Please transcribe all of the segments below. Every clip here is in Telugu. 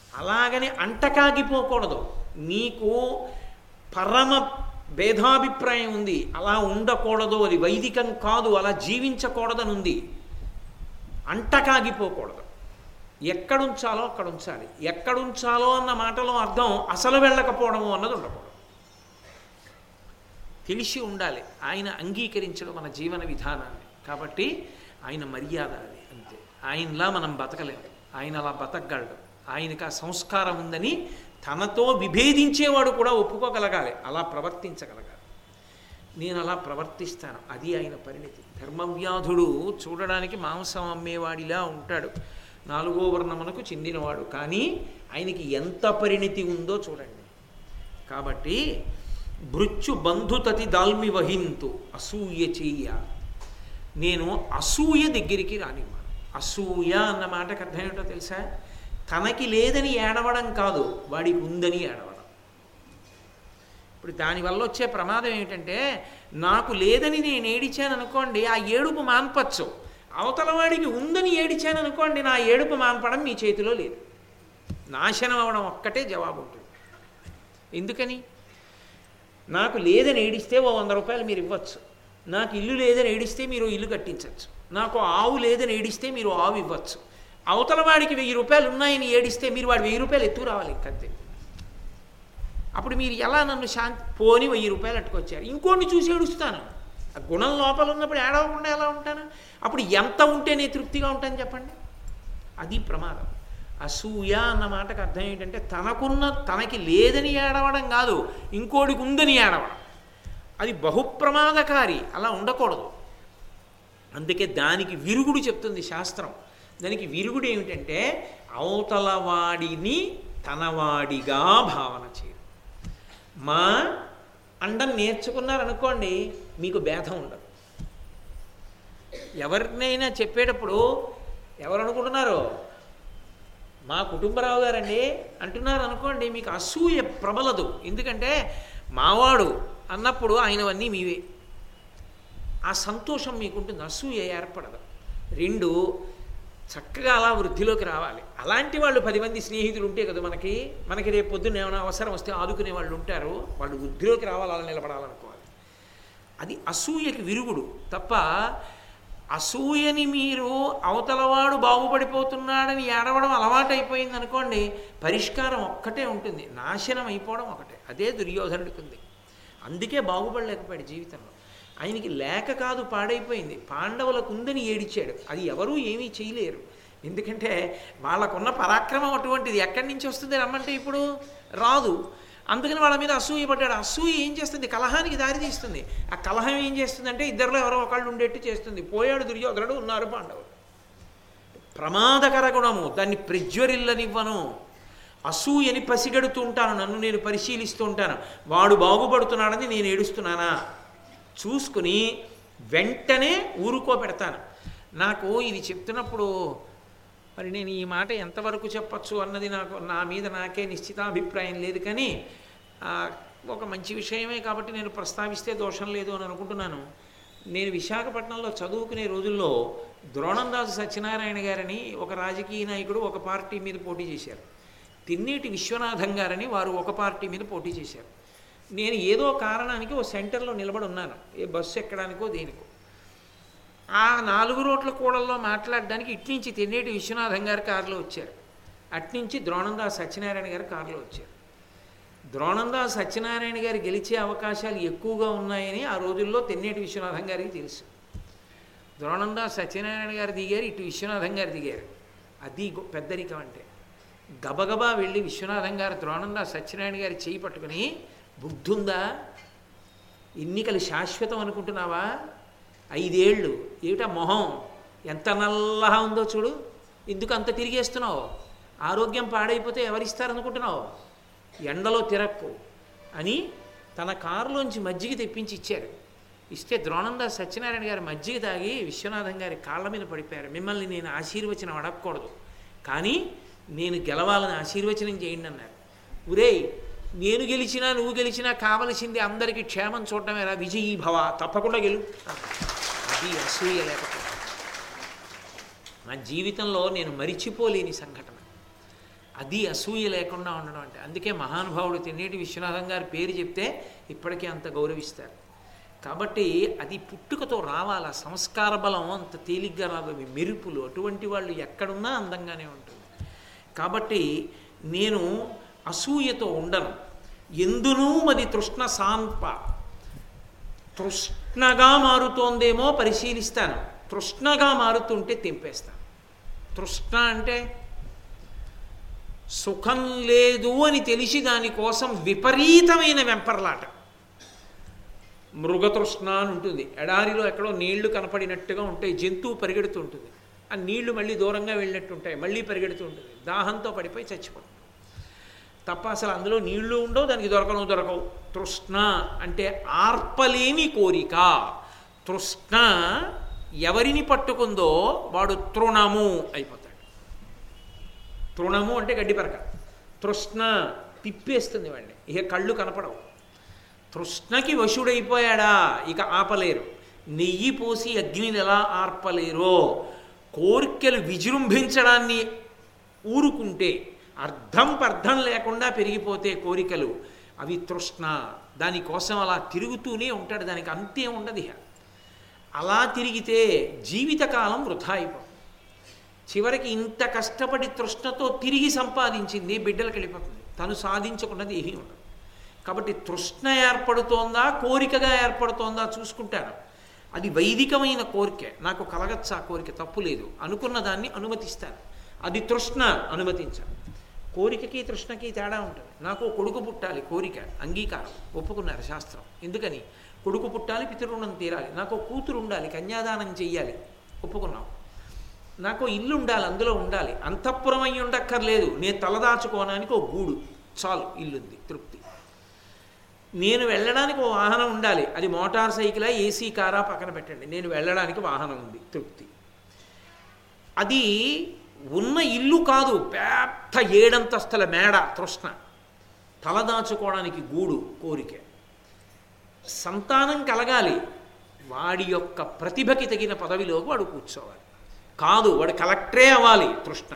అలాగని అంటకాగిపోకూడదు నీకు పరమ భేదాభిప్రాయం ఉంది అలా ఉండకూడదు అది వైదికం కాదు అలా జీవించకూడదని ఉంది అంటకాగిపోకూడదు ఎక్కడుంచాలో అక్కడ ఉంచాలి ఎక్కడుంచాలో అన్న మాటలో అర్థం అసలు వెళ్ళకపోవడము అన్నది ఉండకూడదు తెలిసి ఉండాలి ఆయన అంగీకరించడం మన జీవన విధానాన్ని కాబట్టి ఆయన మర్యాద అది అంతే ఆయనలా మనం బతకలేము ఆయన అలా బతకగలడు ఆయనకు ఆ సంస్కారం ఉందని తనతో విభేదించేవాడు కూడా ఒప్పుకోగలగాలి అలా ప్రవర్తించగలగాలి నేను అలా ప్రవర్తిస్తాను అది ఆయన పరిణితి ధర్మవ్యాధుడు చూడడానికి మాంసం అమ్మేవాడిలా ఉంటాడు నాలుగో వర్ణమునకు చెందినవాడు కానీ ఆయనకి ఎంత పరిణితి ఉందో చూడండి కాబట్టి భృత్యు బంధుతతి దాల్మి వహింతు అసూయ చెయ్య నేను అసూయ దగ్గరికి రానివ్వను అసూయ అన్న మాటకు అర్థం ఏంటో తెలుసా తనకి లేదని ఏడవడం కాదు వాడికి ఉందని ఏడవడం ఇప్పుడు దానివల్ల వచ్చే ప్రమాదం ఏమిటంటే నాకు లేదని నేను ఏడిచాను అనుకోండి ఆ ఏడుపు మాన్పచ్చు అవతల వాడికి ఉందని ఏడిచాను అనుకోండి నా ఏడుపు మాన్పడం మీ చేతిలో లేదు నాశనం అవడం ఒక్కటే జవాబు ఉంటుంది ఎందుకని నాకు లేదని ఏడిస్తే ఓ వంద రూపాయలు మీరు ఇవ్వచ్చు నాకు ఇల్లు లేదని ఏడిస్తే మీరు ఇల్లు కట్టించవచ్చు నాకు ఆవు లేదని ఏడిస్తే మీరు ఆవు ఇవ్వచ్చు అవతల వాడికి వెయ్యి రూపాయలు ఉన్నాయని ఏడిస్తే మీరు వాడు వెయ్యి రూపాయలు ఎత్తు రావాలి ఇంకంతే అప్పుడు మీరు ఎలా నన్ను శాంతి పోని వెయ్యి రూపాయలు అట్టుకొచ్చారు ఇంకోటి చూసి ఏడుస్తాను ఆ గుణం లోపల ఉన్నప్పుడు ఏడవకుండా ఎలా ఉంటాను అప్పుడు ఎంత ఉంటే నేను తృప్తిగా ఉంటాను చెప్పండి అది ప్రమాదం అసూయ అన్న మాటకు అర్థం ఏంటంటే తనకున్న తనకి లేదని ఏడవడం కాదు ఇంకోటికి ఉందని ఏడవడం అది బహుప్రమాదకారి అలా ఉండకూడదు అందుకే దానికి విరుగుడు చెప్తుంది శాస్త్రం దానికి విరుగుడు ఏమిటంటే అవతల వాడిని తనవాడిగా భావన చేయడం మా అండం నేర్చుకున్నారనుకోండి మీకు భేదం ఉండదు ఎవరినైనా చెప్పేటప్పుడు ఎవరు అనుకుంటున్నారు మా కుటుంబరావు గారండి అంటున్నారు అనుకోండి మీకు అసూయ ప్రబలదు ఎందుకంటే మావాడు అన్నప్పుడు ఆయనవన్నీ మీవే ఆ సంతోషం మీకుంటుంది అసూయ ఏర్పడదు రెండు చక్కగా అలా వృద్ధిలోకి రావాలి అలాంటి వాళ్ళు పది మంది స్నేహితులు ఉంటే కదా మనకి మనకి రేపు పొద్దున్న ఏమైనా అవసరం వస్తే ఆదుకునే వాళ్ళు ఉంటారు వాళ్ళు వృద్ధిలోకి రావాలి అలా నిలబడాలనుకోవాలి అది అసూయకి విరుగుడు తప్ప అసూయని మీరు అవతలవాడు బాగుపడిపోతున్నాడని ఏడవడం అలవాటైపోయింది అనుకోండి పరిష్కారం ఒక్కటే ఉంటుంది నాశనం అయిపోవడం ఒకటే అదే దుర్యోధనుడికి ఉంది అందుకే బాగుపడలేకపోయాడు జీవితంలో ఆయనకి లేక కాదు పాడైపోయింది పాండవులకు ఉందని ఏడిచాడు అది ఎవరూ ఏమీ చేయలేరు ఎందుకంటే వాళ్ళకున్న పరాక్రమం అటువంటిది ఎక్కడి నుంచి వస్తుంది రమ్మంటే ఇప్పుడు రాదు అందుకని వాళ్ళ మీద అసూయ పడ్డాడు అసూయ ఏం చేస్తుంది కలహానికి దారి తీస్తుంది ఆ కలహం ఏం చేస్తుందంటే ఇద్దరిలో ఎవరో ఒకళ్ళు ఉండేట్టు చేస్తుంది పోయాడు దుర్యోధనుడు ఉన్నారు పాండవులు ప్రమాదకర గుణము దాన్ని ప్రజ్వరిల్లనివ్వను అసూయని పసిగడుతూ ఉంటాను నన్ను నేను పరిశీలిస్తూ ఉంటాను వాడు బాగుపడుతున్నాడని నేను ఏడుస్తున్నానా చూసుకుని వెంటనే ఊరుకోబెడతాను నాకు ఇది చెప్తున్నప్పుడు మరి నేను ఈ మాట ఎంతవరకు చెప్పచ్చు అన్నది నాకు నా మీద నాకే నిశ్చితాభిప్రాయం లేదు కానీ ఆ, ఒక మంచి విషయమే కాబట్టి నేను ప్రస్తావిస్తే దోషం లేదు అని అనుకుంటున్నాను నేను విశాఖపట్నంలో చదువుకునే రోజుల్లో ద్రోణందాసు సత్యనారాయణ గారని ఒక రాజకీయ నాయకుడు ఒక పార్టీ మీద పోటీ చేశారు తిన్నేటి విశ్వనాథం గారని వారు ఒక పార్టీ మీద పోటీ చేశారు నేను ఏదో కారణానికి ఓ సెంటర్లో నిలబడి ఉన్నాను ఏ బస్సు ఎక్కడానికో దేనికో ఆ నాలుగు రోడ్ల కూడల్లో మాట్లాడడానికి ఇట్నుంచి తెన్నేటి విశ్వనాథం గారు కారులో వచ్చారు అట్నుంచి ద్రోణందాస్ సత్యనారాయణ గారు కారులో వచ్చారు ద్రోణందాస్ సత్యనారాయణ గారు గెలిచే అవకాశాలు ఎక్కువగా ఉన్నాయని ఆ రోజుల్లో తెన్నేటి విశ్వనాథం గారికి తెలుసు ద్రోణందాస్ సత్యనారాయణ గారు దిగారు ఇటు విశ్వనాథం గారు దిగారు అది గొ- పెద్దరికం అంటే గబగబా వెళ్ళి విశ్వనాథం గారు ద్రోణందాస్ సత్యనారాయణ గారి చేయి పట్టుకుని బుద్ధుందా ఎన్నికలు శాశ్వతం అనుకుంటున్నావా ఐదేళ్ళు ఏమిటా మొహం ఎంత నల్లగా ఉందో చూడు ఎందుకు అంత తిరిగేస్తున్నావు ఆరోగ్యం పాడైపోతే ఎవరిస్తారనుకుంటున్నావు ఎండలో తిరక్కు అని తన కారులోంచి మజ్జిగ తెప్పించి ఇచ్చారు ఇస్తే ద్రోణందాస్ సత్యనారాయణ గారు మజ్జిగ తాగి విశ్వనాథం గారి కాళ్ళ మీద పడిపోయారు మిమ్మల్ని నేను ఆశీర్వచనం అడగకూడదు కానీ నేను గెలవాలని ఆశీర్వచనం చేయండి అన్నారు ఉరేయ్ నేను గెలిచినా నువ్వు గెలిచినా కావలసింది అందరికీ క్షేమం చూడటమేరా విజయీ భవ తప్పకుండా గెలు అది అసూయ లేకపోతే నా జీవితంలో నేను మరిచిపోలేని సంఘటన అది అసూయ లేకుండా ఉండడం అంటే అందుకే మహానుభావుడు తెన్నేటి విశ్వనాథం గారి పేరు చెప్తే ఇప్పటికీ అంత గౌరవిస్తారు కాబట్టి అది పుట్టుకతో రావాలి ఆ సంస్కార బలం అంత తేలిగ్గా రాదు అవి మెరుపులు అటువంటి వాళ్ళు ఎక్కడున్నా అందంగానే ఉంటుంది కాబట్టి నేను అసూయతో ఉండను ఎందునూ మది తృష్ణ సాంప తృష్ణగా మారుతోందేమో పరిశీలిస్తాను తృష్ణగా మారుతుంటే తెంపేస్తాను తృష్ణ అంటే సుఖం లేదు అని తెలిసి దానికోసం విపరీతమైన వెంపర్లాట మృగతృష్ణ అని ఉంటుంది ఎడారిలో ఎక్కడో నీళ్లు కనపడినట్టుగా ఉంటాయి జంతువు పరిగెడుతూ ఉంటుంది ఆ నీళ్లు మళ్ళీ దూరంగా వెళ్ళినట్టు ఉంటాయి మళ్ళీ పరిగెడుతూ ఉంటుంది దాహంతో పడిపోయి చచ్చిపోతుంది తప్ప అసలు అందులో నీళ్లు ఉండవు దానికి దొరకను దొరకవు తృష్ణ అంటే ఆర్పలేని కోరిక తృష్ణ ఎవరిని పట్టుకుందో వాడు తృణము అయిపోతాడు తృణము అంటే గడ్డి పరక తృష్ణ తిప్పేస్తుంది వాడిని ఇక కళ్ళు కనపడవు తృష్ణకి వశుడైపోయాడా ఇక ఆపలేరు నెయ్యి పోసి అగ్నిని ఎలా ఆర్పలేరో కోరికలు విజృంభించడాన్ని ఊరుకుంటే అర్థం పర్థం లేకుండా పెరిగిపోతే కోరికలు అవి తృష్ణ దానికోసం అలా తిరుగుతూనే ఉంటాడు దానికి అంతే ఉండదు ఇక అలా తిరిగితే జీవితకాలం వృధా అయిపోతుంది చివరికి ఇంత కష్టపడి తృష్ణతో తిరిగి సంపాదించింది బిడ్డలకు వెళ్ళిపోతుంది తను సాధించకున్నది ఏమీ ఉండదు కాబట్టి తృష్ణ ఏర్పడుతోందా కోరికగా ఏర్పడుతోందా చూసుకుంటాను అది వైదికమైన కోరిక నాకు కలగచ్చా కోరిక తప్పు లేదు అనుకున్న దాన్ని అనుమతిస్తాను అది తృష్ణ అనుమతించాను కోరికకి తృష్ణకి తేడా ఉంటుంది నాకు కొడుకు పుట్టాలి కోరిక అంగీకారం ఒప్పుకున్నారు శాస్త్రం ఎందుకని కొడుకు పుట్టాలి పితృరుణం తీరాలి నాకు కూతురు ఉండాలి కన్యాదానం చెయ్యాలి ఒప్పుకున్నాం నాకు ఇల్లు ఉండాలి అందులో ఉండాలి అంతఃపురం అయి ఉండక్కర్లేదు నేను తలదాచుకోవడానికి ఒక గూడు చాలు ఇల్లుంది తృప్తి నేను వెళ్ళడానికి ఒక వాహనం ఉండాలి అది మోటార్ సైకిలా ఏసీ కారా పక్కన పెట్టండి నేను వెళ్ళడానికి వాహనం ఉంది తృప్తి అది ఉన్న ఇల్లు కాదు పెద్ద ఏడంతస్తుల మేడ తృష్ణ తలదాచుకోవడానికి గూడు కోరిక సంతానం కలగాలి వాడి యొక్క ప్రతిభకి తగిన పదవిలోకి వాడు కూర్చోవాలి కాదు వాడు కలెక్టరే అవ్వాలి తృష్ణ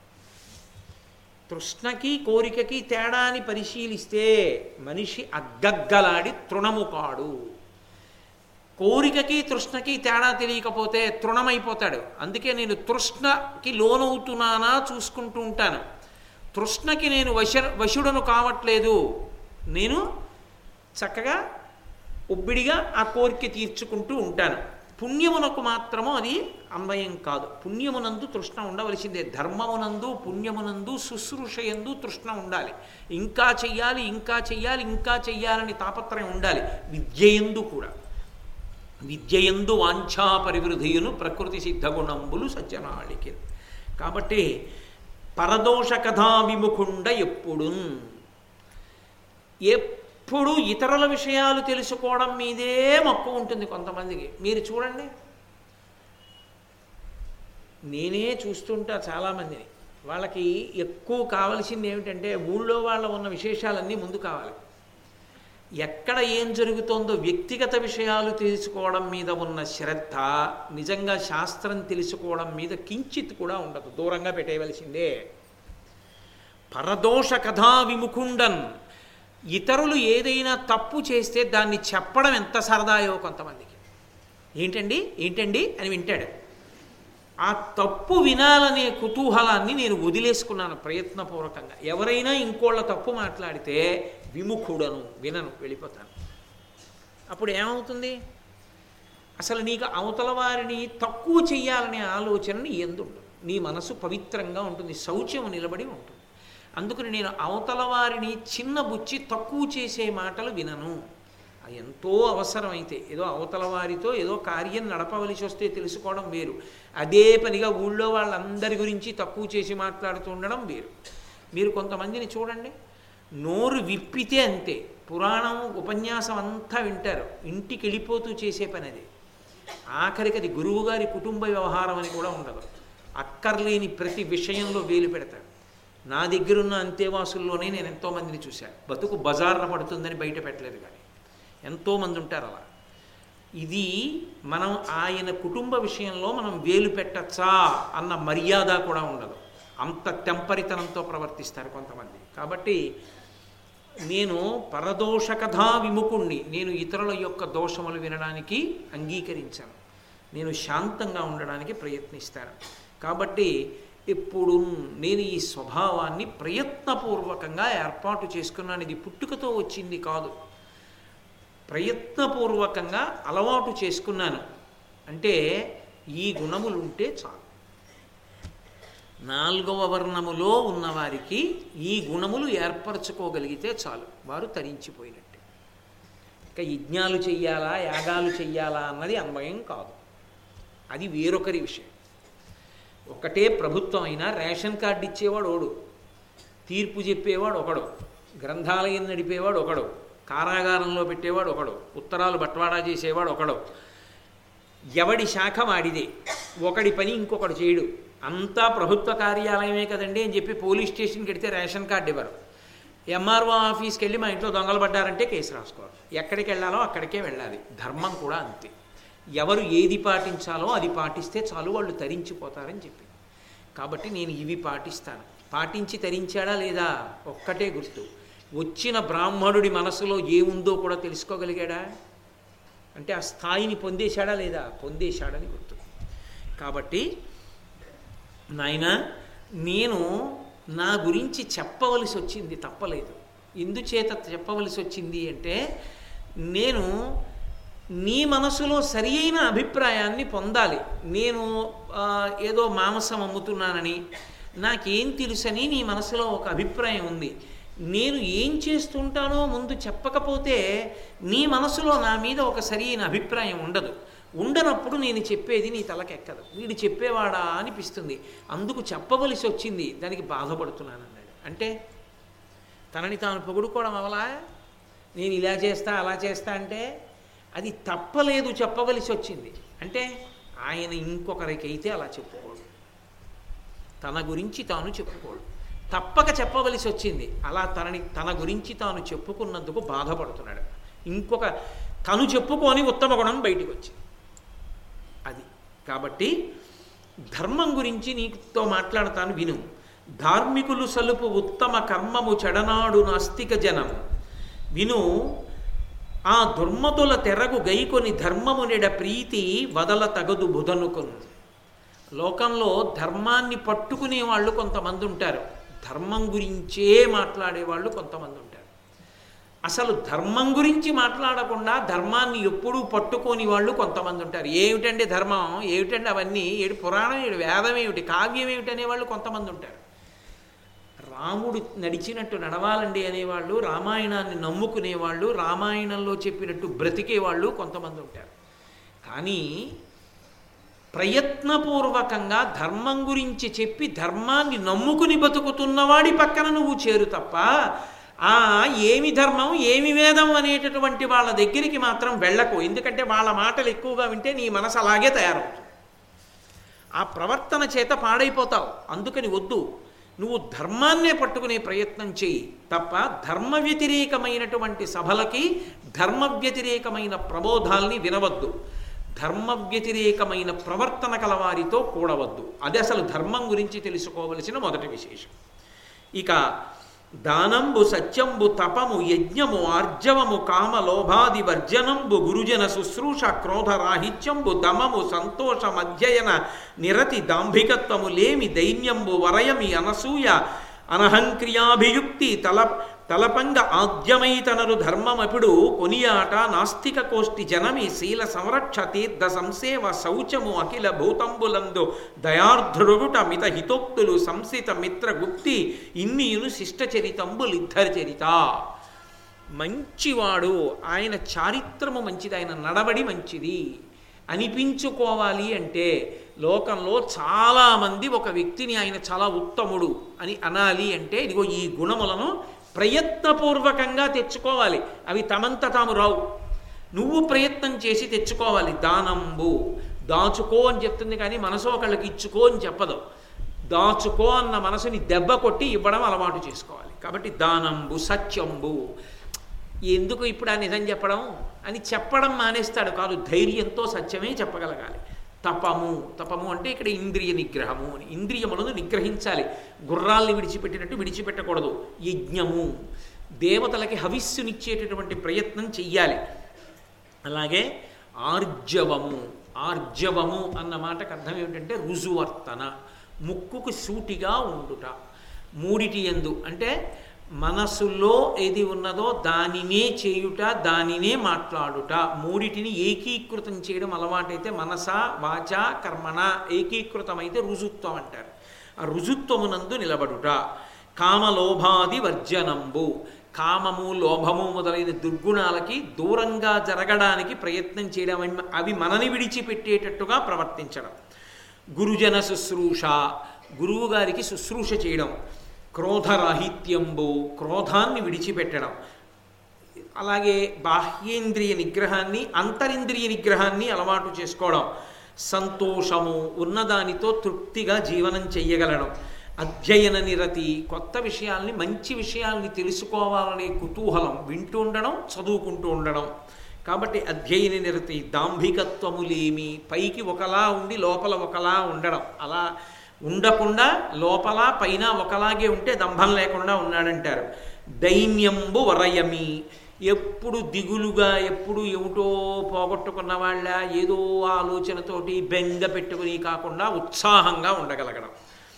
తృష్ణకి కోరికకి తేడాని పరిశీలిస్తే మనిషి అగ్గగ్గలాడి తృణము కాడు కోరికకి తృష్ణకి తేడా తెలియకపోతే తృణమైపోతాడు అందుకే నేను తృష్ణకి లోనవుతున్నానా చూసుకుంటూ ఉంటాను తృష్ణకి నేను వశ వశుడను కావట్లేదు నేను చక్కగా ఒబ్బిడిగా ఆ కోరిక తీర్చుకుంటూ ఉంటాను పుణ్యమునకు మాత్రము అది అన్వయం కాదు పుణ్యమునందు తృష్ణ ఉండవలసిందే ధర్మమునందు పుణ్యమునందు శుశ్రూషయందు తృష్ణ ఉండాలి ఇంకా చెయ్యాలి ఇంకా చెయ్యాలి ఇంకా చెయ్యాలని తాపత్రయం ఉండాలి విద్యయందు కూడా విద్యయందు వాంఛా పరివృధియును ప్రకృతి సిద్ధగుణంబులు సజ్జనాళికి కాబట్టి పరదోష కథా విముఖుండ ఎప్పుడు ఎప్పుడు ఇతరుల విషయాలు తెలుసుకోవడం మీదే మక్కువ ఉంటుంది కొంతమందికి మీరు చూడండి నేనే చూస్తుంటా చాలామందిని వాళ్ళకి ఎక్కువ కావలసింది ఏమిటంటే ఊళ్ళో వాళ్ళ ఉన్న విశేషాలన్నీ ముందు కావాలి ఎక్కడ ఏం జరుగుతోందో వ్యక్తిగత విషయాలు తెలుసుకోవడం మీద ఉన్న శ్రద్ధ నిజంగా శాస్త్రం తెలుసుకోవడం మీద కించిత్ కూడా ఉండదు దూరంగా పెట్టేయవలసిందే పరదోష కథా విముఖుండన్ ఇతరులు ఏదైనా తప్పు చేస్తే దాన్ని చెప్పడం ఎంత సరదాయో కొంతమందికి ఏంటండి ఏంటండి అని వింటాడు ఆ తప్పు వినాలనే కుతూహలాన్ని నేను వదిలేసుకున్నాను ప్రయత్నపూర్వకంగా ఎవరైనా ఇంకోళ్ళ తప్పు మాట్లాడితే విముఖుడను వినను వెళ్ళిపోతాను అప్పుడు ఏమవుతుంది అసలు నీకు అవతల వారిని తక్కువ చెయ్యాలనే ఆలోచన నీ ఎందుండదు నీ మనసు పవిత్రంగా ఉంటుంది శౌచ్యం నిలబడి ఉంటుంది అందుకని నేను అవతల వారిని చిన్న బుచ్చి తక్కువ చేసే మాటలు వినను అది ఎంతో అవసరమైతే ఏదో అవతల వారితో ఏదో కార్యం నడపవలసి వస్తే తెలుసుకోవడం వేరు అదే పనిగా ఊళ్ళో వాళ్ళందరి గురించి తక్కువ చేసి మాట్లాడుతూ ఉండడం వేరు మీరు కొంతమందిని చూడండి నోరు విప్పితే అంతే పురాణం ఉపన్యాసం అంతా వింటారు ఇంటికి వెళ్ళిపోతూ చేసే పని అది ఆఖరికి అది గురువుగారి కుటుంబ వ్యవహారం అని కూడా ఉండదు అక్కర్లేని ప్రతి విషయంలో వేలు పెడతాడు నా దగ్గరున్న అంతేవాసుల్లోనే నేను ఎంతోమందిని చూశాను బతుకు బజార్న పడుతుందని బయట పెట్టలేదు కానీ ఎంతోమంది ఉంటారు అలా ఇది మనం ఆయన కుటుంబ విషయంలో మనం వేలు పెట్టచ్చా అన్న మర్యాద కూడా ఉండదు అంత తెంపరితనంతో ప్రవర్తిస్తారు కొంతమంది కాబట్టి నేను పరదోష కథా విముకుణ్ణి నేను ఇతరుల యొక్క దోషములు వినడానికి అంగీకరించాను నేను శాంతంగా ఉండడానికి ప్రయత్నిస్తాను కాబట్టి ఎప్పుడు నేను ఈ స్వభావాన్ని ప్రయత్నపూర్వకంగా ఏర్పాటు చేసుకున్నాను ఇది పుట్టుకతో వచ్చింది కాదు ప్రయత్నపూర్వకంగా అలవాటు చేసుకున్నాను అంటే ఈ గుణములు ఉంటే చాలు నాలుగవ వర్ణములో ఉన్నవారికి ఈ గుణములు ఏర్పరచుకోగలిగితే చాలు వారు తరించిపోయినట్టే ఇక యజ్ఞాలు చెయ్యాలా యాగాలు చెయ్యాలా అన్నది అన్వయం కాదు అది వేరొకరి విషయం ఒకటే ప్రభుత్వం అయినా రేషన్ కార్డు ఇచ్చేవాడు ఓడు తీర్పు చెప్పేవాడు ఒకడు గ్రంథాలయం నడిపేవాడు ఒకడు కారాగారంలో పెట్టేవాడు ఒకడు ఉత్తరాలు బట్వాడా చేసేవాడు ఒకడు ఎవడి శాఖ వాడిదే ఒకడి పని ఇంకొకడు చేయడు అంతా ప్రభుత్వ కార్యాలయమే కదండి అని చెప్పి పోలీస్ స్టేషన్కి వెడితే రేషన్ కార్డు ఇవ్వరు ఎంఆర్ఓ ఆఫీస్కి వెళ్ళి మా ఇంట్లో దొంగలు పడ్డారంటే కేసు రాసుకోవాలి ఎక్కడికి వెళ్ళాలో అక్కడికే వెళ్ళాలి ధర్మం కూడా అంతే ఎవరు ఏది పాటించాలో అది పాటిస్తే చాలు వాళ్ళు తరించిపోతారని చెప్పి కాబట్టి నేను ఇవి పాటిస్తాను పాటించి తరించాడా లేదా ఒక్కటే గుర్తు వచ్చిన బ్రాహ్మణుడి మనసులో ఏముందో కూడా తెలుసుకోగలిగాడా అంటే ఆ స్థాయిని పొందేశాడా లేదా పొందేశాడని గుర్తు కాబట్టి నాయన నేను నా గురించి చెప్పవలసి వచ్చింది తప్పలేదు ఎందుచేత చెప్పవలసి వచ్చింది అంటే నేను నీ మనసులో సరి అయిన అభిప్రాయాన్ని పొందాలి నేను ఆ, ఏదో మాంసం అమ్ముతున్నానని నాకేం తెలుసని నీ మనసులో ఒక అభిప్రాయం ఉంది నేను ఏం చేస్తుంటానో ముందు చెప్పకపోతే నీ మనసులో నా మీద ఒక సరి అయిన అభిప్రాయం ఉండదు ఉండనప్పుడు నేను చెప్పేది నీ తలకెక్కదు వీడు చెప్పేవాడా అనిపిస్తుంది అందుకు చెప్పవలసి వచ్చింది దానికి బాధపడుతున్నాను అన్నాడు అంటే తనని తాను పొగుడుకోవడం అవలా నేను ఇలా చేస్తా అలా చేస్తా అంటే అది తప్పలేదు చెప్పవలసి వచ్చింది అంటే ఆయన ఇంకొకరికైతే అలా చెప్పుకోడు తన గురించి తాను చెప్పుకోడు తప్పక చెప్పవలసి వచ్చింది అలా తనని తన గురించి తాను చెప్పుకున్నందుకు బాధపడుతున్నాడు ఇంకొక తను చెప్పుకొని ఉత్తమ గుణం బయటికి వచ్చింది అది కాబట్టి ధర్మం గురించి నీతో మాట్లాడతాను విను ధార్మికులు సలుపు ఉత్తమ కర్మము చెడనాడు నాస్తిక జనం విను ఆ దుర్మతుల తెరగు గైకొని ధర్మము నెడ ప్రీతి వదల తగదు బుధనుకొను లోకంలో ధర్మాన్ని పట్టుకునే వాళ్ళు కొంతమంది ఉంటారు ధర్మం గురించే మాట్లాడే వాళ్ళు కొంతమంది ఉంటారు అసలు ధర్మం గురించి మాట్లాడకుండా ధర్మాన్ని ఎప్పుడూ పట్టుకోని వాళ్ళు కొంతమంది ఉంటారు ఏమిటండి ధర్మం ఏమిటండి అవన్నీ ఏడు పురాణం ఏమిటి వేదం ఏమిటి కావ్యం ఏమిటి అనేవాళ్ళు కొంతమంది ఉంటారు రాముడు నడిచినట్టు నడవాలండి అనేవాళ్ళు రామాయణాన్ని నమ్ముకునేవాళ్ళు రామాయణంలో చెప్పినట్టు బ్రతికేవాళ్ళు కొంతమంది ఉంటారు కానీ ప్రయత్నపూర్వకంగా ధర్మం గురించి చెప్పి ధర్మాన్ని నమ్ముకుని బతుకుతున్నవాడి పక్కన నువ్వు చేరు తప్ప ఆ ఏమి ధర్మం ఏమి వేదం అనేటటువంటి వాళ్ళ దగ్గరికి మాత్రం వెళ్ళకు ఎందుకంటే వాళ్ళ మాటలు ఎక్కువగా వింటే నీ మనసు అలాగే తయారవుతుంది ఆ ప్రవర్తన చేత పాడైపోతావు అందుకని వద్దు నువ్వు ధర్మాన్నే పట్టుకునే ప్రయత్నం చేయి తప్ప ధర్మ వ్యతిరేకమైనటువంటి సభలకి ధర్మ వ్యతిరేకమైన ప్రబోధాల్ని వినవద్దు ధర్మ వ్యతిరేకమైన ప్రవర్తన కలవారితో కూడవద్దు అది అసలు ధర్మం గురించి తెలుసుకోవలసిన మొదటి విశేషం ఇక దానంబు సత్యంబు తపము యజ్ఞము ఆర్జవము కామ లోభాది వర్జనంబు గురుజన శుశ్రూష క్రోధ రాహిత్యంబు దమము సంతోష మధ్యయన నిరతి దాంభికత్వము లేమి దైన్యంబు వరయమి అనసూయ అనహంక్రియాభియుక్తి తల తలపంగ ఆద్యమైతనరు ధర్మమపుడు కొనియాట నాస్తిక కోష్టి జనమి శీల సంరక్ష తీర్థ సంసేవ శౌచము అఖిల భూతంబులందు దయార్ధుడుట మిత హితోక్తులు సంసిత మిత్ర గుప్తి ఇన్నియును శిష్టచరితంబులిద్ధరి చరిత మంచివాడు ఆయన చారిత్రము మంచిది ఆయన నడవడి మంచిది అనిపించుకోవాలి అంటే లోకంలో చాలామంది ఒక వ్యక్తిని ఆయన చాలా ఉత్తముడు అని అనాలి అంటే ఇదిగో ఈ గుణములను ప్రయత్నపూర్వకంగా తెచ్చుకోవాలి అవి తమంత తాము రావు నువ్వు ప్రయత్నం చేసి తెచ్చుకోవాలి దానంబు దాచుకో అని చెప్తుంది కానీ మనసు ఒకళ్ళకి ఇచ్చుకో అని చెప్పదు దాచుకో అన్న మనసుని దెబ్బ కొట్టి ఇవ్వడం అలవాటు చేసుకోవాలి కాబట్టి దానంబు సత్యంబు ఎందుకు ఇప్పుడు ఆ నిజం చెప్పడం అని చెప్పడం మానేస్తాడు కాదు ధైర్యంతో సత్యమే చెప్పగలగాలి తపము తపము అంటే ఇక్కడ ఇంద్రియ నిగ్రహము అని ఇంద్రియములను నిగ్రహించాలి గుర్రాల్ని విడిచిపెట్టినట్టు విడిచిపెట్టకూడదు యజ్ఞము దేవతలకి హవిస్సునిచ్చేటటువంటి ప్రయత్నం చెయ్యాలి అలాగే ఆర్జవము ఆర్జవము అన్న మాటకు అర్థం ఏమిటంటే రుజువర్తన ముక్కుకు సూటిగా ఉండుట మూడిటి ఎందు అంటే మనసులో ఏది ఉన్నదో దానినే చేయుట దానినే మాట్లాడుట మూడిటిని ఏకీకృతం చేయడం అలవాటైతే మనస వాచ కర్మణ ఏకీకృతమైతే రుజుత్వం అంటారు ఆ రుజుత్వమునందు నిలబడుట కామలోభాది వర్జనంబు కామము లోభము మొదలైన దుర్గుణాలకి దూరంగా జరగడానికి ప్రయత్నం చేయడం అవి- అవి మనని విడిచిపెట్టేటట్టుగా ప్రవర్తించడం గురుజన శుశ్రూష గురువు గారికి శుశ్రూష చేయడం క్రోధరాహిత్యంబు క్రోధాన్ని విడిచిపెట్టడం అలాగే బాహ్యేంద్రియ నిగ్రహాన్ని అంతరింద్రియ నిగ్రహాన్ని అలవాటు చేసుకోవడం సంతోషము ఉన్నదానితో తృప్తిగా జీవనం చెయ్యగలడం అధ్యయన నిరతి కొత్త విషయాల్ని మంచి విషయాల్ని తెలుసుకోవాలనే కుతూహలం వింటూ ఉండడం చదువుకుంటూ ఉండడం కాబట్టి అధ్యయన నిరతి దాంభికత్వములేమి పైకి ఒకలా ఉండి లోపల ఒకలా ఉండడం అలా ఉండకుండా లోపల పైన ఒకలాగే ఉంటే దంభం లేకుండా ఉన్నాడంటారు దైన్యంబు వరయమి ఎప్పుడు దిగులుగా ఎప్పుడు ఏమిటో పోగొట్టుకున్న వాళ్ళ ఏదో ఆలోచనతోటి బెంగ పెట్టుకుని కాకుండా ఉత్సాహంగా ఉండగలగడం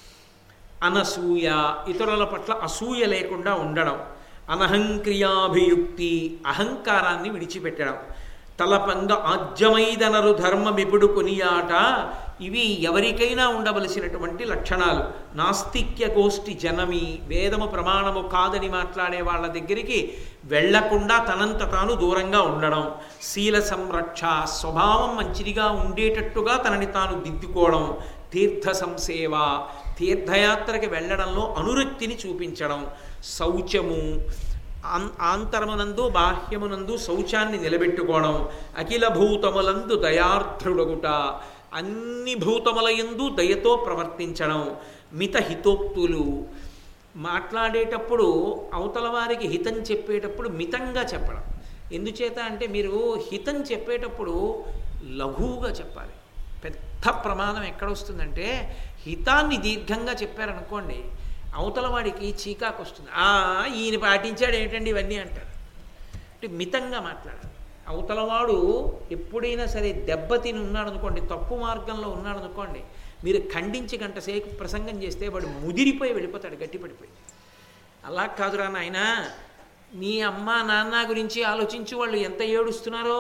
అనసూయ ఇతరుల పట్ల అసూయ లేకుండా ఉండడం అనహంక్రియాభియుక్తి అహంకారాన్ని విడిచిపెట్టడం తలపంగ ఆజ్యమైదనరు ధర్మమిపుడు కొనియాట ఇవి ఎవరికైనా ఉండవలసినటువంటి లక్షణాలు నాస్తిక్య గోష్ఠి జనమి వేదము ప్రమాణము కాదని మాట్లాడే వాళ్ళ దగ్గరికి వెళ్లకుండా తనంత తాను దూరంగా ఉండడం శీల సంరక్ష స్వభావం మంచిదిగా ఉండేటట్టుగా తనని తాను దిద్దుకోవడం తీర్థ సంసేవ తీర్థయాత్రకి వెళ్ళడంలో అనురక్తిని చూపించడం శౌచము ఆన్- ఆంతరమునందు బాహ్యమునందు శౌచాన్ని నిలబెట్టుకోవడం అఖిల భూతములందు దయార్థుడగుట అన్ని భూతముల యందు దయతో ప్రవర్తించడం మిత హితోక్తులు మాట్లాడేటప్పుడు అవతల వారికి హితం చెప్పేటప్పుడు మితంగా చెప్పడం ఎందుచేత అంటే మీరు హితం చెప్పేటప్పుడు లఘువుగా చెప్పాలి పెద్ద ప్రమాదం ఎక్కడ వస్తుందంటే హితాన్ని దీర్ఘంగా చెప్పారనుకోండి అవతల వాడికి చీకాకు వస్తుంది "ఆ, ఈయన పాటించాడు ఏమిటండి ఇవన్నీ అంటారు అంటే మితంగా మాట్లాడాలి అవతలవాడు ఎప్పుడైనా సరే దెబ్బతిని ఉన్నాడు అనుకోండి తప్పు మార్గంలో ఉన్నాడు అనుకోండి మీరు ఖండించి గంట సేపు ప్రసంగం చేస్తే వాడు ముదిరిపోయి వెళ్ళిపోతాడు గట్టిపడిపోయి అలా కాదురా నాయన నీ అమ్మ నాన్న గురించి ఆలోచించి వాళ్ళు ఎంత ఏడుస్తున్నారో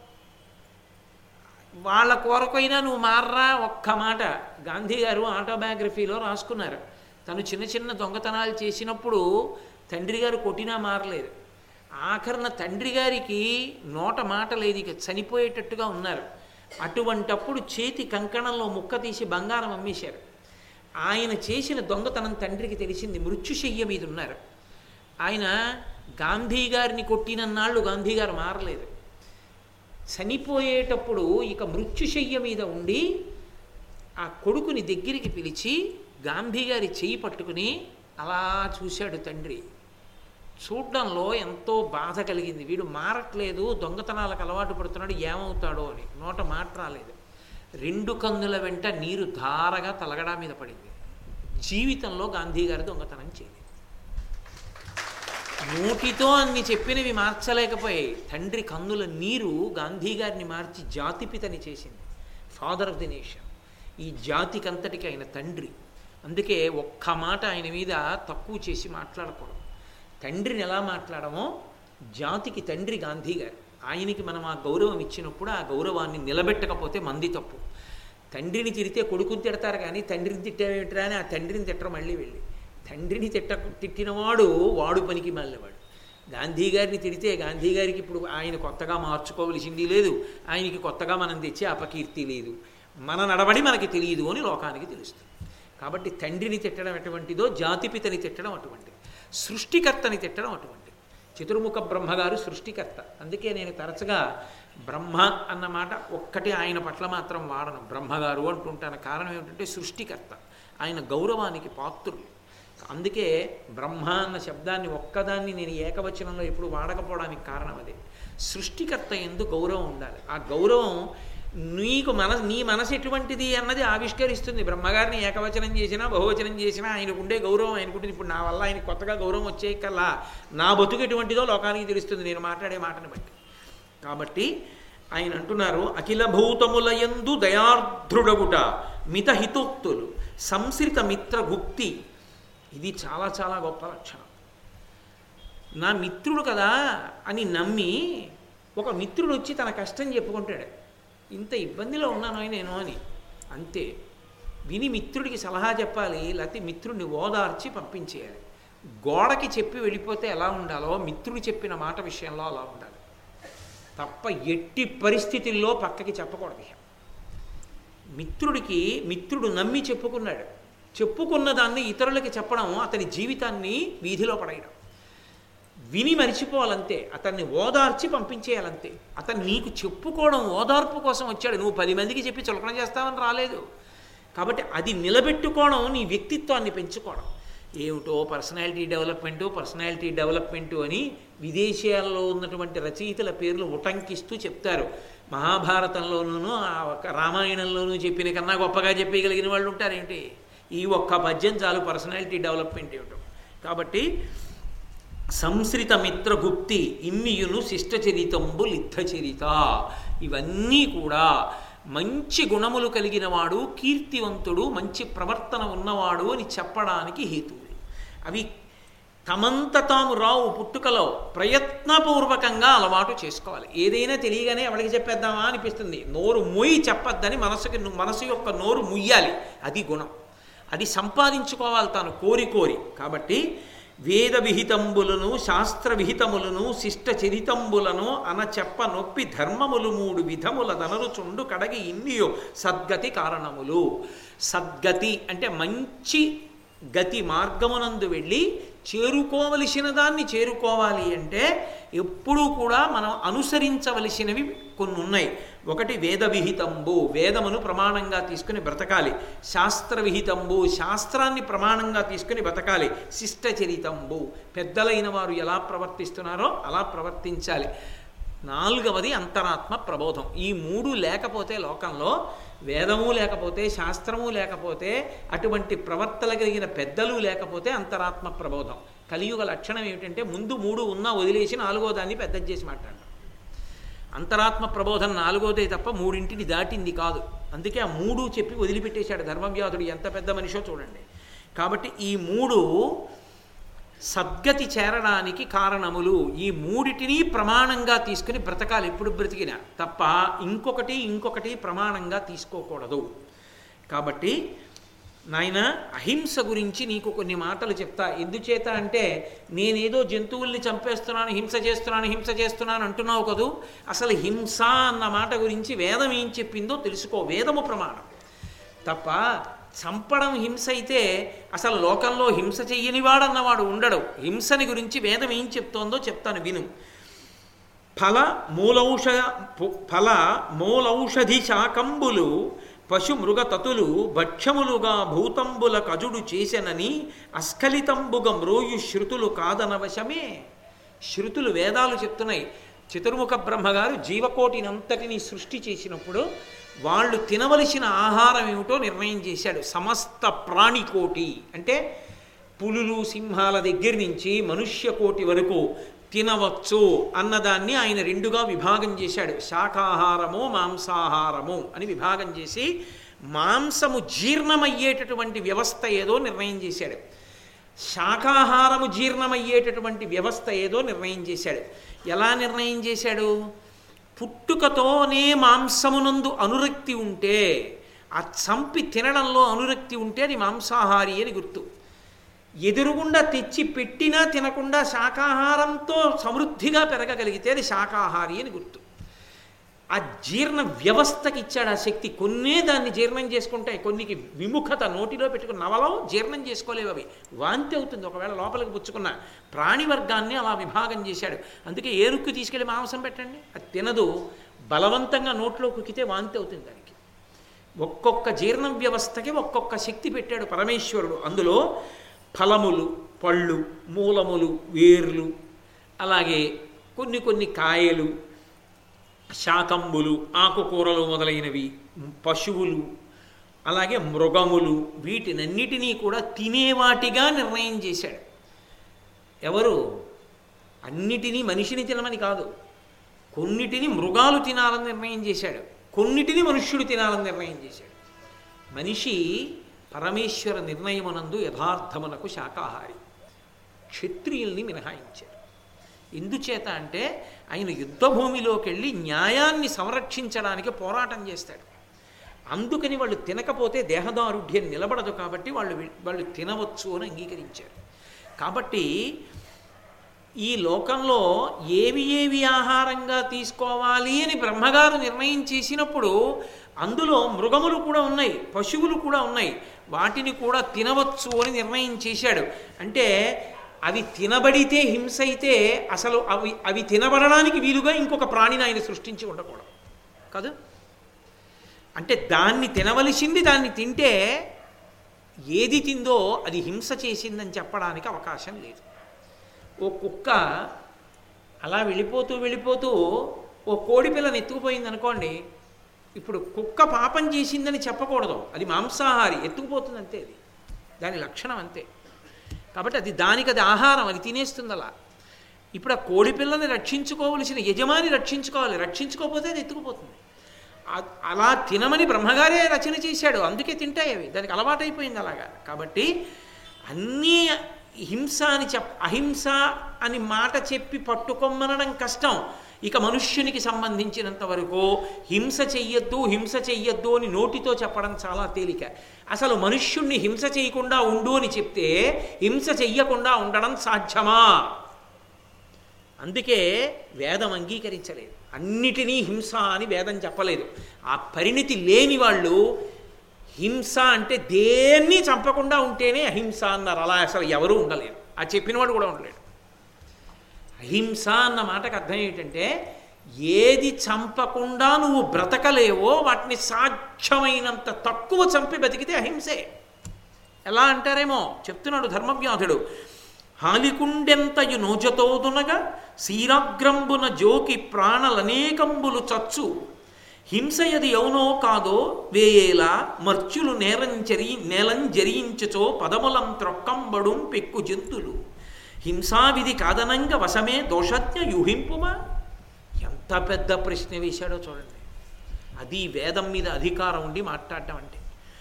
వాళ్ళ కొరకైనా నువ్వు మారరా ఒక్క మాట గాంధీ గారు ఆటోబయోగ్రఫీలో రాసుకున్నారు తను చిన్న చిన్న దొంగతనాలు చేసినప్పుడు తండ్రి గారు కొట్టినా మారలేదు ఆఖరణ తండ్రి గారికి నోట మాట లేదు ఇక చనిపోయేటట్టుగా ఉన్నారు అటువంటప్పుడు చేతి కంకణంలో ముక్క తీసి బంగారం అమ్మేశారు ఆయన చేసిన దొంగతనం తండ్రికి తెలిసింది మృత్యుశయ్య మీద ఉన్నారు ఆయన గాంధీ గారిని కొట్టినన్నాళ్ళు గాంధీ గారు మారలేదు చనిపోయేటప్పుడు ఇక మృత్యుశయ్య మీద ఉండి ఆ కొడుకుని దగ్గరికి పిలిచి గాంధీ గారి చెయ్యి పట్టుకుని అలా చూశాడు తండ్రి చూడ్డంలో ఎంతో బాధ కలిగింది వీడు మారట్లేదు దొంగతనాలకు అలవాటు పడుతున్నాడు ఏమవుతాడో అని నోట మాట రాలేదు రెండు కన్నుల వెంట నీరు ధారగా తలగడా మీద పడింది జీవితంలో గాంధీ గారు దొంగతనం చేయలేదు నోటితో అన్ని చెప్పినవి మార్చలేకపోయాయి తండ్రి కన్నుల నీరు గాంధీ గారిని మార్చి జాతిపితని చేసింది ఫాదర్ ఆఫ్ ది నేషన్ ఈ జాతికంతటికి ఆయన తండ్రి అందుకే ఒక్క మాట ఆయన మీద తక్కువ చేసి మాట్లాడకూడదు తండ్రిని ఎలా మాట్లాడమో జాతికి తండ్రి గాంధీ గారు ఆయనకి మనం ఆ గౌరవం ఇచ్చినప్పుడు ఆ గౌరవాన్ని నిలబెట్టకపోతే మంది తప్పు తండ్రిని తిడితే కొడుకుని తిడతారు కానీ తండ్రిని తిట్టేమిట్రా అని ఆ తండ్రిని తిట్టరు మళ్ళీ వెళ్ళి తండ్రిని తిట్ట తిట్టినవాడు వాడు పనికి మాలినవాడు గాంధీ గారిని తిడితే గాంధీ గారికి ఇప్పుడు ఆయన కొత్తగా మార్చుకోవలసింది లేదు ఆయనకి కొత్తగా మనం తెచ్చే అపకీర్తి లేదు మన నడవడి మనకి తెలియదు అని లోకానికి తెలుస్తుంది కాబట్టి తండ్రిని తిట్టడం ఎటువంటిదో జాతిపితని తిట్టడం అటువంటిది సృష్టికర్తని తిట్టడం అటువంటిది చతుర్ముఖ బ్రహ్మగారు సృష్టికర్త అందుకే నేను తరచుగా బ్రహ్మ అన్న మాట ఒక్కటి ఆయన పట్ల మాత్రం వాడను బ్రహ్మగారు అంటుంటాను కారణం ఏమిటంటే సృష్టికర్త ఆయన గౌరవానికి పాత్రులు అందుకే బ్రహ్మ అన్న శబ్దాన్ని ఒక్కదాన్ని నేను ఏకవచనంలో ఎప్పుడు వాడకపోవడానికి కారణం అదే సృష్టికర్త ఎందు గౌరవం ఉండాలి ఆ గౌరవం నీకు మన నీ మనసు ఎటువంటిది అన్నది ఆవిష్కరిస్తుంది బ్రహ్మగారిని ఏకవచనం చేసినా బహువచనం చేసినా ఆయనకుండే గౌరవం ఆయనకుంటే ఇప్పుడు నా వల్ల ఆయన కొత్తగా గౌరవం వచ్చే కల్లా నా బతుకు ఎటువంటిదో లోకానికి తెలుస్తుంది నేను మాట్లాడే మాటని బట్టి కాబట్టి ఆయన అంటున్నారు అఖిల భూతములయందు దయార్ధ్రుడగుట మితహితోక్తులు సంశ్రిత మిత్ర గుప్తి ఇది చాలా చాలా గొప్ప లక్షణం నా మిత్రుడు కదా అని నమ్మి ఒక మిత్రుడు వచ్చి తన కష్టం చెప్పుకుంటాడు ఇంత ఇబ్బందిలో ఉన్నాను నేను అని అంతే విని మిత్రుడికి సలహా చెప్పాలి లేకపోతే మిత్రుడిని ఓదార్చి పంపించేయాలి గోడకి చెప్పి వెళ్ళిపోతే ఎలా ఉండాలో మిత్రుడు చెప్పిన మాట విషయంలో అలా ఉండాలి తప్ప ఎట్టి పరిస్థితుల్లో పక్కకి చెప్పకూడదు ఇక. మిత్రుడికి మిత్రుడు నమ్మి చెప్పుకున్నాడు చెప్పుకున్న దాన్ని ఇతరులకి చెప్పడం అతని జీవితాన్ని వీధిలో పడేయడం విని మరిచిపోవాలంతే అతన్ని ఓదార్చి పంపించేయాలంతే అతను నీకు చెప్పుకోవడం ఓదార్పు కోసం వచ్చాడు నువ్వు పది మందికి చెప్పి చులకన చేస్తావని రాలేదు కాబట్టి అది నిలబెట్టుకోవడం నీ వ్యక్తిత్వాన్ని పెంచుకోవడం ఏమిటో పర్సనాలిటీ డెవలప్మెంటు పర్సనాలిటీ డెవలప్మెంటు అని విదేశాల్లో ఉన్నటువంటి రచయితల పేర్లు ఉటంకిస్తూ చెప్తారు మహాభారతంలోనూ ఆ ఒక్క రామాయణంలోనూ చెప్పిన కన్నా గొప్పగా చెప్పగలిగిన వాళ్ళు ఉంటారేంటి ఈ ఒక్క పద్యం చాలు పర్సనాలిటీ డెవలప్మెంట్ ఏమిటో కాబట్టి సంశ్రిత మిత్రగుప్తి ఇమ్మియును శిష్టచరితంబు లిద్ధచరిత ఇవన్నీ కూడా మంచి గుణములు కలిగిన వాడు కీర్తివంతుడు మంచి ప్రవర్తన ఉన్నవాడు అని చెప్పడానికి హేతువులు అవి తమంత తాము రావు పుట్టుకలో ప్రయత్నపూర్వకంగా అలవాటు చేసుకోవాలి ఏదైనా తెలియగానే ఎవరికి చెప్పేద్దామా అనిపిస్తుంది నోరు మొయ్యి చెప్పొద్దని మనసుకి మనసు యొక్క నోరు ముయ్యాలి అది గుణం అది సంపాదించుకోవాలి తాను కోరి కోరి కాబట్టి వేద విహితంబులను శాస్త్ర విహితములను శిష్ట చరితంబులను అన చెప్ప నొప్పి ధర్మములు మూడు విధముల దనరుచుండు కడగి ఇన్నియో సద్గతి కారణములు సద్గతి అంటే మంచి గతి మార్గమునందు వెళ్ళి చేరుకోవలసిన దాన్ని చేరుకోవాలి అంటే ఎప్పుడూ కూడా మనం అనుసరించవలసినవి కొన్ని ఉన్నాయి ఒకటి వేద విహితంబు వేదమును ప్రమాణంగా తీసుకుని బ్రతకాలి శాస్త్ర విహితంబు శాస్త్రాన్ని ప్రమాణంగా తీసుకుని బ్రతకాలి శిష్టచరితంబు పెద్దలైన వారు ఎలా ప్రవర్తిస్తున్నారో అలా ప్రవర్తించాలి నాలుగవది అంతరాత్మ ప్రబోధం ఈ మూడు లేకపోతే లోకంలో వేదము లేకపోతే శాస్త్రము లేకపోతే అటువంటి ప్రవర్తన కలిగిన పెద్దలు లేకపోతే అంతరాత్మ ప్రబోధం కలియుగ లక్షణం ఏమిటంటే ముందు మూడు ఉన్నా వదిలేసి నాలుగో దాన్ని పెద్ద చేసి మాట్లాడటం అంతరాత్మ ప్రబోధం నాలుగోదే తప్ప మూడింటిని దాటింది కాదు అందుకే ఆ మూడు చెప్పి వదిలిపెట్టేశాడు ధర్మవ్యాధుడు ఎంత పెద్ద మనిషో చూడండి కాబట్టి ఈ మూడు సద్గతి చేరడానికి కారణములు ఈ మూడిటిని ప్రమాణంగా తీసుకుని బ్రతకాలి ఎప్పుడు బ్రతికినా తప్ప ఇంకొకటి ఇంకొకటి ప్రమాణంగా తీసుకోకూడదు కాబట్టి నాయన అహింస గురించి నీకు కొన్ని మాటలు చెప్తా ఎందుచేత అంటే నేనేదో జంతువుల్ని చంపేస్తున్నాను హింస చేస్తున్నాను హింస చేస్తున్నాను అంటున్నావు కదూ అసలు హింస అన్న మాట గురించి వేదం ఏం చెప్పిందో తెలుసుకో వేదము ప్రమాణం తప్ప చంపడం హింస అయితే అసలు లోకంలో హింస చెయ్యనివాడన్నవాడు ఉండడు హింసని గురించి వేదం ఏం చెప్తోందో చెప్తాను విను ఫల మూలౌష పు- ఫల మూలౌషధి శాకంబులు పశు మృగతతులు భక్ష్యములుగా భూతంబుల కజుడు చేసెనని అస్ఖలితంబుగ మ్రోయు శృతులు కాదనవశమే శృతులు వేదాలు చెప్తున్నాయి చతుర్ముఖ బ్రహ్మగారు జీవకోటినంతటిని సృష్టి చేసినప్పుడు వాళ్ళు తినవలసిన ఆహారం ఏమిటో నిర్ణయం చేశాడు సమస్త ప్రాణికోటి అంటే పులులు సింహాల దగ్గర నుంచి మనుష్య కోటి వరకు తినవచ్చు అన్నదాన్ని ఆయన రెండుగా విభాగం చేశాడు శాకాహారము మాంసాహారము అని విభాగం చేసి మాంసము జీర్ణమయ్యేటటువంటి వ్యవస్థ ఏదో నిర్ణయం చేశాడు శాకాహారము జీర్ణమయ్యేటటువంటి వ్యవస్థ ఏదో నిర్ణయం చేశాడు ఎలా నిర్ణయం చేశాడు పుట్టుకతోనే మాంసమునందు అనురక్తి ఉంటే ఆ చంపి తినడంలో అనురక్తి ఉంటే అది మాంసాహారి అని గుర్తు ఎదురుగుండా తెచ్చి పెట్టినా తినకుండా శాకాహారంతో సమృద్ధిగా పెరగగలిగితే అది శాకాహారి అని గుర్తు ఆ జీర్ణ వ్యవస్థకి ఇచ్చాడు ఆ శక్తి కొన్నే దాన్ని జీర్ణం చేసుకుంటాయి కొన్నికి విముఖత నోటిలో పెట్టుకుని నవలం జీర్ణం చేసుకోలేవు అవి వాంతి అవుతుంది ఒకవేళ లోపలికి పుచ్చుకున్న ప్రాణి వర్గాన్ని అలా విభాగం చేశాడు అందుకే ఏరుక్కు తీసుకెళ్ళి మాంసం పెట్టండి అది తినదు బలవంతంగా నోట్లో కుక్కితే వాంతి అవుతుంది దానికి ఒక్కొక్క జీర్ణ వ్యవస్థకి ఒక్కొక్క శక్తి పెట్టాడు పరమేశ్వరుడు అందులో ఫలములు పళ్ళు మూలములు వేర్లు అలాగే కొన్ని కొన్ని కాయలు శాకంబులు ఆకుకూరలు మొదలైనవి పశువులు అలాగే మృగములు వీటినన్నిటినీ కూడా తినేవాటిగా నిర్ణయం చేశాడు ఎవరు అన్నిటినీ మనిషిని తినమని కాదు కొన్నిటిని మృగాలు తినాలని నిర్ణయం చేశాడు కొన్నిటిని మనుష్యుడు తినాలని నిర్ణయం చేశాడు మనిషి పరమేశ్వర నిర్ణయమునందు యథార్థమునకు శాకాహారి క్షత్రియుల్ని మినహాయించారు ఎందుచేత అంటే ఆయన యుద్ధభూమిలోకి వెళ్ళి న్యాయాన్ని సంరక్షించడానికి పోరాటం చేస్తాడు అందుకని వాళ్ళు తినకపోతే దేహదారుఢ్యం నిలబడదు కాబట్టి వాళ్ళు వి- వాళ్ళు తినవచ్చు అని అంగీకరించారు కాబట్టి ఈ లోకంలో ఏవి ఏవి ఆహారంగా తీసుకోవాలి అని బ్రహ్మగారు నిర్ణయం చేసినప్పుడు అందులో మృగములు కూడా ఉన్నాయి పశువులు కూడా ఉన్నాయి వాటిని కూడా తినవచ్చు అని నిర్ణయం చేశాడు అంటే అవి తినబడితే హింస అయితే అసలు అవి అవి తినబడడానికి వీలుగా ఇంకొక ప్రాణిని ఆయన సృష్టించి ఉండకూడదు కాదు అంటే దాన్ని తినవలసింది దాన్ని తింటే ఏది తిందో అది హింస చేసిందని చెప్పడానికి అవకాశం లేదు ఓ కుక్క అలా వెళ్ళిపోతూ వెళ్ళిపోతూ ఓ కోడి పిల్లని ఎత్తుకుపోయింది అనుకోండి ఇప్పుడు కుక్క పాపం చేసిందని చెప్పకూడదు అది మాంసాహారి ఎత్తుకుపోతుంది అంతే అది దాని లక్షణం అంతే కాబట్టి అది దానికి అది ఆహారం అది తినేస్తుంది అలా ఇప్పుడు ఆ కోడి పిల్లని రక్షించుకోవలసిన యజమాని రక్షించుకోవాలి రక్షించుకోకపోతే అది ఎత్తుకుపోతుంది ఆ- అలా తినమని బ్రహ్మగారే రచన చేశాడు అందుకే తింటాయి అవి దానికి అలవాటైపోయింది అలాగా కాబట్టి అన్నీ హింస అని చెప్ అహింస అని మాట చెప్పి పట్టుకొమ్మనడం కష్టం ఇక మనుష్యునికి సంబంధించినంత వరకు హింస చెయ్యొద్దు హింస చెయ్యొద్దు అని నోటితో చెప్పడం చాలా తేలిక అసలు మనుష్యుణ్ణి హింస చేయకుండా ఉండు అని చెప్తే హింస చెయ్యకుండా ఉండడం సాధ్యమా అందుకే వేదం అంగీకరించలేదు అన్నిటినీ హింస అని వేదం చెప్పలేదు ఆ పరిణితి లేని వాళ్ళు హింస అంటే దేన్ని చంపకుండా ఉంటేనే అహింస అన్నారు అలా అసలు ఎవరూ ఉండలేరు ఆ చెప్పినవాడు కూడా ఉండలేడు అహింస అన్న మాటకు అర్థం ఏంటంటే ఏది చంపకుండా నువ్వు బ్రతకలేవో వాటిని సాధ్యమైనంత తక్కువ చంపి బతికితే అహింసే ఎలా అంటారేమో చెప్తున్నాడు ధర్మవ్యాధుడు హాలికుండెంతయు నోజతోదునగా శీరాగ్రంబున జోకి ప్రాణలనేకంబులు చచ్చు హింసయది యౌనో కాదో వేయేలా మర్చులు నేరంచరి నేలం జరించుచో పదములం త్రొక్కంబడుం పెక్కు జంతులు హింసావిధి కాదనంగ వశమే దోషజ్ఞ యూహింపుమా ఎంత పెద్ద ప్రశ్న వేశాడో చూడండి అది వేదం మీద అధికారం ఉండి మాట్లాడటం అంటే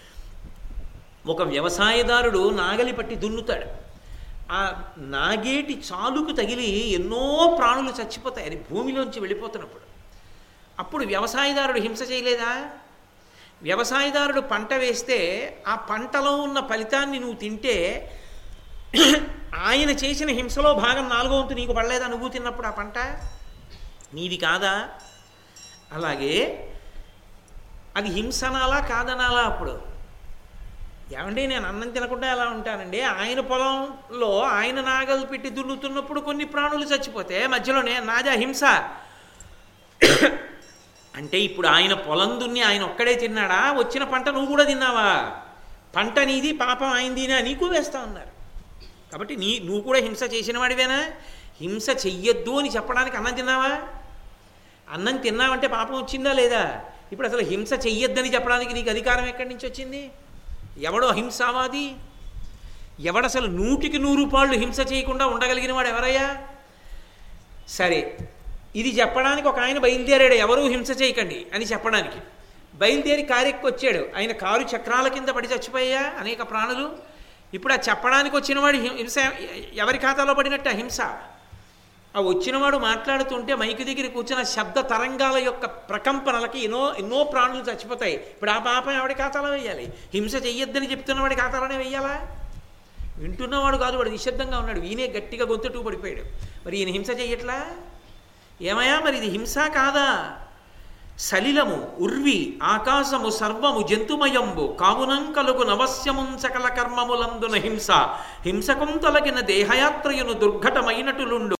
ఒక వ్యవసాయదారుడు నాగలి పట్టి దున్నుతాడు ఆ నాగేటి చాలుకు తగిలి ఎన్నో ప్రాణులు చచ్చిపోతాయి అది భూమిలోంచి వెళ్ళిపోతున్నప్పుడు అప్పుడు వ్యవసాయదారుడు హింస చేయలేదా వ్యవసాయదారుడు పంట వేస్తే ఆ పంటలో ఉన్న ఫలితాన్ని నువ్వు తింటే ఆయన చేసిన హింసలో భాగం నాలుగో వంతు నీకు పడలేదా నువ్వు తిన్నప్పుడు ఆ పంట నీది కాదా అలాగే అది హింసనాలా కాదనాలా అప్పుడు ఏమండి నేను అన్నం తినకుండా ఎలా ఉంటానండి ఆయన పొలంలో ఆయన నాగలు పెట్టి దున్నుతున్నప్పుడు కొన్ని ప్రాణులు చచ్చిపోతే మధ్యలోనే నాది అహింస అంటే ఇప్పుడు ఆయన పొలం దున్ని ఆయన ఒక్కడే తిన్నాడా వచ్చిన పంట నువ్వు కూడా తిన్నావా పంట నీది పాపం ఆయనదినా నీకు వేస్తా ఉన్నారు కాబట్టి నీ నువ్వు కూడా హింస చేసిన వాడివేనా హింస చెయ్యొద్దు అని చెప్పడానికి అన్నం తిన్నావా అన్నం తిన్నావంటే పాపం వచ్చిందా లేదా ఇప్పుడు అసలు హింస చెయ్యొద్దని చెప్పడానికి నీకు అధికారం ఎక్కడి నుంచి వచ్చింది ఎవడో అహింసావాది ఎవడసలు నూటికి నూరు పాళ్ళు హింస చేయకుండా ఉండగలిగిన వాడు ఎవరయ్యా సరే ఇది చెప్పడానికి ఒక ఆయన బయలుదేరాడు ఎవరూ హింస చేయకండి అని చెప్పడానికి బయలుదేరి కారెక్కి వచ్చాడు ఆయన కారు చక్రాల కింద పడి చచ్చిపోయా అనేక ప్రాణులు ఇప్పుడు ఆ చెప్పడానికి వచ్చినవాడు హి- హింస ఎవరి ఖాతాలో పడినట్టు ఆ హింస ఆ వచ్చినవాడు మాట్లాడుతుంటే మైకు దగ్గర కూర్చున్న శబ్ద తరంగాల యొక్క ప్రకంపనలకి ఎన్నో ఎన్నో ప్రాణులు చచ్చిపోతాయి ఇప్పుడు ఆ పాపం ఎవడి ఖాతాలో వేయాలి హింస చెయ్యొద్దని చెప్తున్నవాడి ఖాతాలోనే వేయాలా వింటున్నవాడు కాదు వాడు నిశ్శబ్దంగా ఉన్నాడు ఈయనే గట్టిగా గొంతుటూ పడిపోయాడు మరి ఈయన హింస చెయ్యట్లా ఏమయ్యా మరి ఇది హింస కాదా సలిలము ఉర్వి ఆకాశము సర్వము జంతుమయంబు కావునం కలుగు నవస్యముం సకల కర్మములందున హింస హింసకుం తొలగిన దేహయాత్రయును దుర్ఘటమైనటులుండు